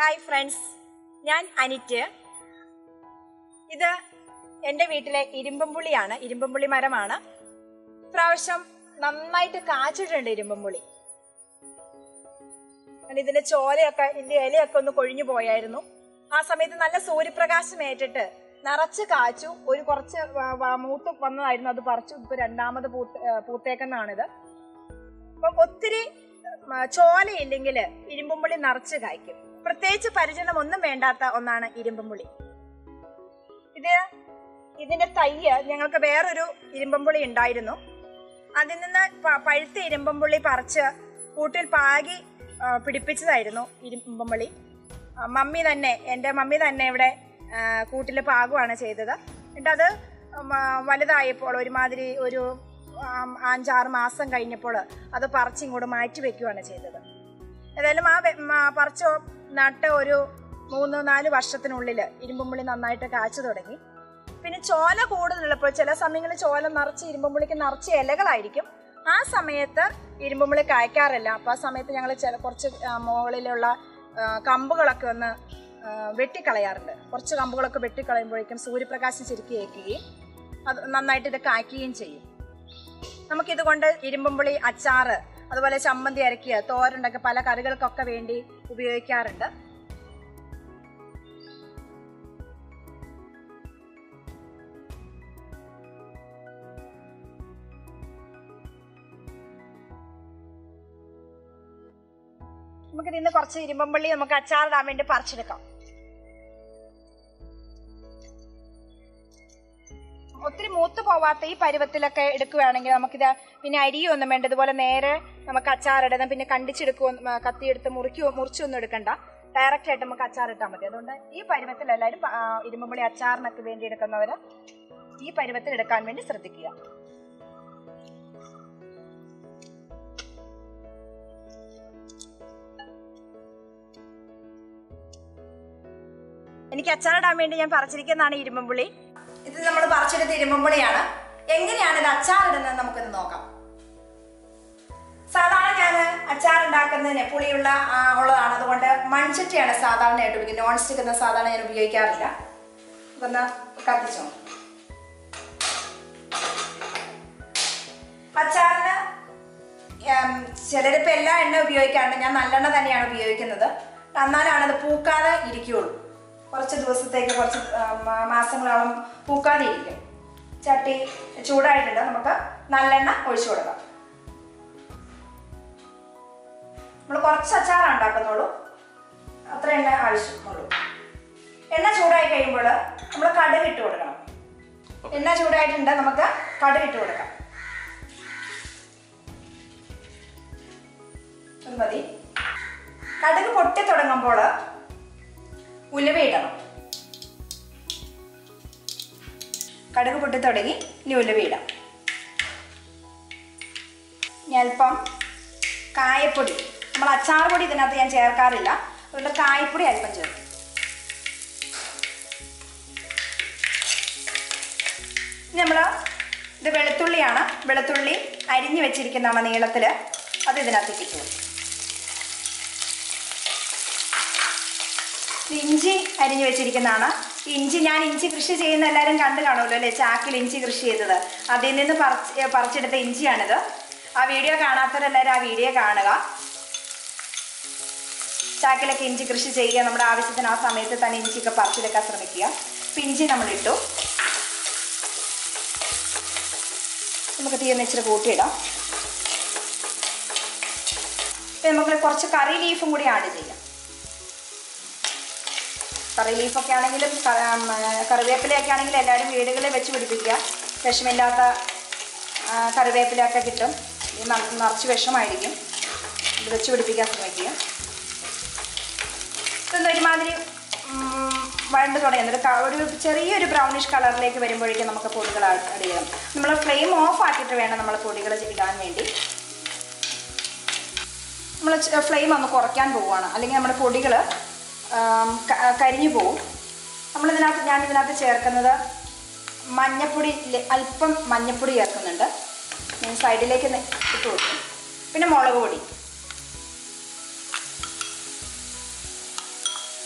Hi friends ഞാൻ അനിറ്റ് ഇത് എൻ്റെ വീട്ടിലെ ഇരുമ്പുംപുളിയാണ് ഇരുമ്പുംപുളി മരമാണ് പ്രാവശ്യം നന്നായിട്ട് കാച്ചിട്ടുണ്ട് ഇരുമ്പുംപുളി കാരണം ഇതിന്റെ ചോലയൊക്കെ ഇതിന്റെ ഇലയൊക്കെ ഒന്ന് കൊഴിഞ്ഞു പോയായിരുന്നു ആ സമയത്ത് നല്ല സൂര്യപ്രകാശം ഏറ്റിട്ട് നിറച്ച് കാച്ചു ഒരു കുറച്ച് വ- വ- മൂത്ത് വന്നതായിരുന്നു അത് പറിച്ചു ഇപ്പൊ രണ്ടാമത് പൂത്ത് ഏ, പൂത്തേക്കുന്നതാണിത് അപ്പം ഒത്തിരി മ, ചോലയില്ലെങ്കിൽ ഇരുമ്പുംപുളി നിറച്ച് കായ്ക്കും പ്രത്യേകിച്ച് പരിചരണം ഒന്നും വേണ്ടാത്ത ഒന്നാണ് ഇരുമ്പുംപുളി ഇത് ഇതിന്റെ തയ്യ് ഞങ്ങൾക്ക് വേറൊരു ഇരുമ്പുംപുളി ഉണ്ടായിരുന്നു അതിൽ നിന്ന് പ- പഴുത്ത ഇരുമ്പുംപുള്ളി പറിച്ച് കൂട്ടിൽ പാകി ആ, പിടിപ്പിച്ചതായിരുന്നു ഇരുമ്പുംപുള്ളി ആ, മമ്മി തന്നെ എൻ്റെ മമ്മി തന്നെ ഇവിടെ കൂട്ടിൽ പാകുവാണ് ചെയ്തത് എന്നിട്ട് അത് ഉം, ആ, വലുതായപ്പോൾ ഒരുമാതിരി ഒരു ആം, അഞ്ചാറ് മാസം കഴിഞ്ഞപ്പോൾ അത് പറിച്ച് ഇങ്ങോട്ട് മാറ്റി വെക്കുകയാണ് ചെയ്തത് ഏതായാലും ആ വെ- മ- പറിച്ച് നട്ട് ഒരു മൂന്ന് നാല് വർഷത്തിനുള്ളിൽ ഇരുമ്പുമ്പുളി നന്നായിട്ട് കാച്ചു തുടങ്ങി പിന്നെ ചോല കൂടുതലുള്ളപ്പോൾ ചില സമയങ്ങളിൽ ചോല നിറച്ച് ഇരുമ്പുമ്പുളിക്ക് നിറച്ച് ഇലകളായിരിക്കും ആ സമയത്ത് ഇരുമ്പുമ്പുളി കായ്ക്കാറില്ല അപ്പോൾ ആ സമയത്ത് ഞങ്ങൾ ചില കുറച്ച് ആ, മുകളിലുള്ള ആ, കമ്പുകളൊക്കെ ഒന്ന് ആ, വെട്ടിക്കളയാറുണ്ട് കുറച്ച് കമ്പുകളൊക്കെ വെട്ടിക്കളയുമ്പോഴേക്കും സൂര്യപ്രകാശം ശരിക്കും ഏൽക്കുകയും അത് നന്നായിട്ട് ഇത് കായ്ക്കുകയും ചെയ്യും നമുക്കിതുകൊണ്ട് ഇരുമ്പുമ്പുളി അച്ചാറ് അതുപോലെ ചമ്മന്തി അരക്കുക തോരണ്ടൊക്കെ പല കറികൾക്കൊക്കെ വേണ്ടി ഉപയോഗിക്കാറുണ്ട് നമുക്ക് ഇതിന്ന് കുറച്ച് ഇരുമ്പമ്പള്ളി നമുക്ക് അച്ചാറിടാൻ വേണ്ടി പറിച്ചെടുക്കാം ഒത്തിരി മൂത്ത് പോവാത്ത ഈ പരുവത്തിലൊക്കെ എടുക്കുകയാണെങ്കിൽ നമുക്കിത് പിന്നെ അരിയൊന്നും വേണ്ട ഇതുപോലെ നേരെ നമുക്ക് അച്ചാറിടണം പിന്നെ കണ്ടിച്ചെടുക്കുക കത്തിയെടുത്ത് മുറിക്കോ മുറിച്ചൊന്നും എടുക്കണ്ട ഡയറക്റ്റ് ആയിട്ട് നമുക്ക് അച്ചാറിട്ടാൽ മതി അതുകൊണ്ട് ഈ പരുവത്തിൽ എല്ലാവരും ആ, ഇരുമ്പുമ്പുളി അച്ചാറിനൊക്കെ വേണ്ടി എടുക്കുന്നവർ ഈ പരുവത്തിൽ എടുക്കാൻ വേണ്ടി ശ്രദ്ധിക്കുക എനിക്ക് അച്ചാറിടാൻ വേണ്ടി ഞാൻ പറിച്ചിരിക്കുന്നതാണ് ഇരുമ്പുള്ളി ഇത് നമ്മൾ പറിച്ചെടുത്ത ഇരുമ്പുള്ളിയാണ് എങ്ങനെയാണ് ഇത് അച്ചാറിടുന്നത് നമുക്കിത് നോക്കാം സാധാരണ ഞാൻ അച്ചാർ ഉണ്ടാക്കുന്നതിന് പുളിയുള്ള ആ, ഉള്ളതാണ് അതുകൊണ്ട് മൺചട്ടിയാണ് സാധാരണയായിട്ട് ഉപയോഗിക്കുന്നത് നോൺ സ്റ്റിക്ക് എന്ന സാധാരണ ഞാൻ ഉപയോഗിക്കാറില്ല ഒന്ന് കത്തിച്ചോ അച്ചാറിന് ഉം, ചിലരിപ്പോൾ എല്ലാ എണ്ണ ഉപയോഗിക്കാറുണ്ട് ഞാൻ നല്ലെണ്ണ തന്നെയാണ് ഉപയോഗിക്കുന്നത് എന്നാലാണ് അത് പൂക്കാതെ ഇരിക്കുകയുള്ളൂ കുറച്ച് ദിവസത്തേക്ക് കുറച്ച് ഉം, മാ- മാസങ്ങളോളം പൂക്കാതെ ഇരിക്കും ചട്ടി ചൂടായിട്ടുണ്ട് നമുക്ക് നല്ലെണ്ണ ഒഴിച്ചു കൊടുക്കാം നമ്മൾ കുറച്ച് അച്ചാറാണ് ഉണ്ടാക്കുന്നുള്ളൂ അത്ര എണ്ണ ആവശ്യമുള്ളൂ എണ്ണ ചൂടായി കഴിയുമ്പോൾ നമ്മൾ കടുക് ഇട്ട് കൊടുക്കണം എണ്ണ ചൂടായിട്ടുണ്ട് നമുക്ക് കടുക് ഇട്ട് കൊടുക്കാം അത് മതി കടുക് പൊട്ടി തുടങ്ങുമ്പോൾ ഉലുവയിടണം കടുക് പൊട്ടി തുടങ്ങി ഇനി ഉലുവയിടാം ഇനി അല്പം കായപ്പൊടി നമ്മൾ അച്ചാർ പൊടി ഇതിനകത്ത് ഞാൻ ചേർക്കാറില്ല അതുകൊണ്ട് കായപ്പൊടി അല്പം ചേർക്കും നമ്മൾ ഇത് വെളുത്തുള്ളിയാണ് വെളുത്തുള്ളി അരിഞ്ഞു വെച്ചിരിക്കുന്നതാണ് നീളത്തിൽ അത് ഇതിനകത്തേക്ക് ഇട്ടു കൊടുക്കും. ഇത് ഇഞ്ചി അരിഞ്ഞു വെച്ചിരിക്കുന്നതാണ് ഇഞ്ചി ഞാൻ ഇഞ്ചി കൃഷി ചെയ്യുന്ന എല്ലാവരും കണ്ടു കാണുമല്ലോ അല്ലേ ചാക്കിൽ ഇഞ്ചി കൃഷി ചെയ്തത് അതിൽ നിന്ന് പറിച്ച് പറിച്ചെടുത്ത ഇഞ്ചിയാണിത് ആ വീഡിയോ കാണാത്തവരെല്ലാവരും ആ വീഡിയോ കാണുക ചാക്കിലൊക്കെ ഇഞ്ചി കൃഷി ചെയ്യുക നമ്മുടെ ആവശ്യത്തിന് ആ സമയത്ത് തന്നെ ഇഞ്ചിയൊക്കെ പറിച്ചെടുക്കാൻ ശ്രമിക്കുക അപ്പം ഇഞ്ചി നമ്മളിട്ടു നമുക്ക് തീ ഒന്ന് ഇച്ചിരി കൂട്ടിയിടാം ഇപ്പം നമുക്ക് കുറച്ച് കറി ലീഫും കൂടി ആഡ് ചെയ്യാം കറി ലീഫൊക്കെ ആണെങ്കിലും ക- ഉം, കറിവേപ്പിലയൊക്കെ ആണെങ്കിലും എല്ലാവരും വീടുകളിൽ വെച്ച് പിടിപ്പിക്കുക വിഷമില്ലാത്ത ആ, കറിവേപ്പിലയൊക്കെ കിട്ടും ഇത് ന- നിറച്ച് വിഷമായിരിക്കും ഇത് വെച്ച് പിടിപ്പിക്കാൻ ശ്രമിക്കുക ഇതൊന്ന് ഒരുമാതിരി ഉം, വഴണ്ട് തുടങ്ങി ഒരു ക- ഒരു ചെറിയൊരു ബ്രൗണിഷ് കളറിലേക്ക് വരുമ്പോഴേക്കും നമുക്ക് പൊടികൾ ആഡ് ചെയ്യണം നമ്മൾ ഫ്ലെയിം ഓഫ് ആക്കിയിട്ട് വേണം നമ്മൾ പൊടികൾ ഇടാൻ വേണ്ടി നമ്മൾ ഫ്ലെയിം ഒന്ന് കുറയ്ക്കാൻ പോവുകയാണ് അല്ലെങ്കിൽ നമ്മുടെ പൊടികൾ കരിഞ്ഞു പോവും നമ്മളിതിനകത്ത് ഞാൻ ഇതിനകത്ത് ചേർക്കുന്നത് മഞ്ഞപ്പൊടി ലെ- അല്പം മഞ്ഞപ്പൊടി ചേർക്കുന്നുണ്ട് ഞാൻ സൈഡിലേക്ക് ഒന്ന് ഇട്ട് കൊടുക്കും പിന്നെ മുളക് പൊടി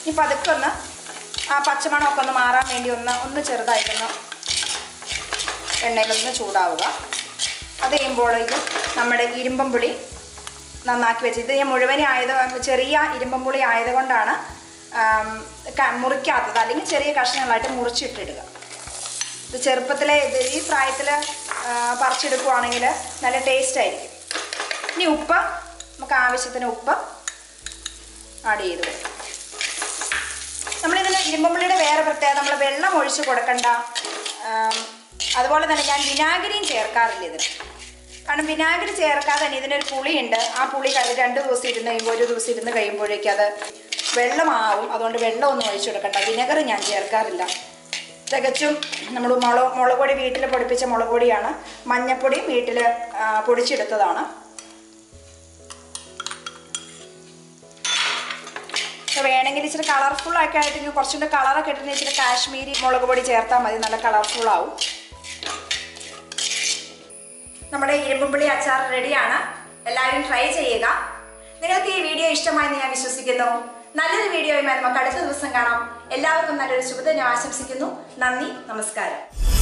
ഇനി പതുക്കെ ഒന്ന് ആ പച്ചമണമൊക്കെ ഒന്ന് മാറാൻ വേണ്ടി ഒന്ന് ഒന്ന് ചെറുതായിട്ടൊന്ന് എണ്ണയിലൊന്ന് ചൂടാവുക അത് കഴിയുമ്പോഴേക്കും നമ്മുടെ ഇരുമ്പം പുളി നന്നാക്കി വെച്ച് ഇത് ഞാൻ മുഴുവനെ ആയത് ചെറിയ ഇരുമ്പം പുളി ആയതുകൊണ്ടാണ് ആം, ക- മുറിക്കാത്തത് അല്ലെങ്കിൽ ചെറിയ കഷ്ണങ്ങളായിട്ട് മുറിച്ചിട്ടിടുക ഇത് ചെറുപ്പത്തിലെ ഇത് ഈ പ്രായത്തിൽ പറിച്ചെടുക്കുവാണെങ്കിൽ നല്ല ടേസ്റ്റ് ആയിരിക്കും ഇനി ഉപ്പ് നമുക്ക് ആവശ്യത്തിന് ഉപ്പ് ആഡ് ചെയ്ത് കൊടുക്കാം നമ്മളിതിന് ഇരുമ്പുള്ളിയുടെ വേറെ പ്രത്യേകത നമ്മൾ വെള്ളം ഒഴിച്ച് കൊടുക്കണ്ട ആം, അതുപോലെ തന്നെ ഞാൻ വിനാഗിരിയും ചേർക്കാറില്ല ഇതിന് കാരണം വിനാഗിരി ചേർക്കാതെ തന്നെ ഇതിനൊരു പുളിയുണ്ട് ആ പുളി കഴി- രണ്ട് ദിവസം ഇരുന്ന് കഴിയുമ്പോൾ ഒരു ദിവസം ഇരുന്ന് കഴിയുമ്പോഴേക്കും അത് വെള്ളമാവും അതുകൊണ്ട് വെള്ളം ഒന്നും ഒഴിച്ചു കൊടുക്കണ്ട വിനെഗർ ഞാൻ ചേർക്കാറില്ല തികച്ചും നമ്മൾ മുളക് മുളക് പൊടി വീട്ടിൽ പൊടിപ്പിച്ച മുളക് പൊടിയാണ് മഞ്ഞപ്പൊടി വീട്ടിൽ പൊടിച്ചെടുത്തതാണ് അപ്പോൾ വേണമെങ്കിൽ ഇച്ചിരി കളർഫുൾ ഒക്കെ ആയിട്ട് ഇനി കുറച്ചുകൂടെ കളറൊക്കെ ഇട്ടുന്ന ഇച്ചിരി കാശ്മീരി മുളക് പൊടി ചേർത്താൽ മതി നല്ല കളർഫുൾ ആവും നമ്മുടെ ഇരുമ്പുള്ളി അച്ചാർ റെഡിയാണ് എല്ലാവരും ട്രൈ ചെയ്യുക നിങ്ങൾക്ക് ഈ വീഡിയോ ഇഷ്ടമായെന്ന് ഞാൻ വിശ്വസിക്കുന്നു നല്ലൊരു വീഡിയോയുമായി നമുക്ക് അടുത്ത ദിവസം കാണാം എല്ലാവർക്കും നല്ലൊരു ശുഭദിനം ആശംസിക്കുന്നു നന്ദി നമസ്കാരം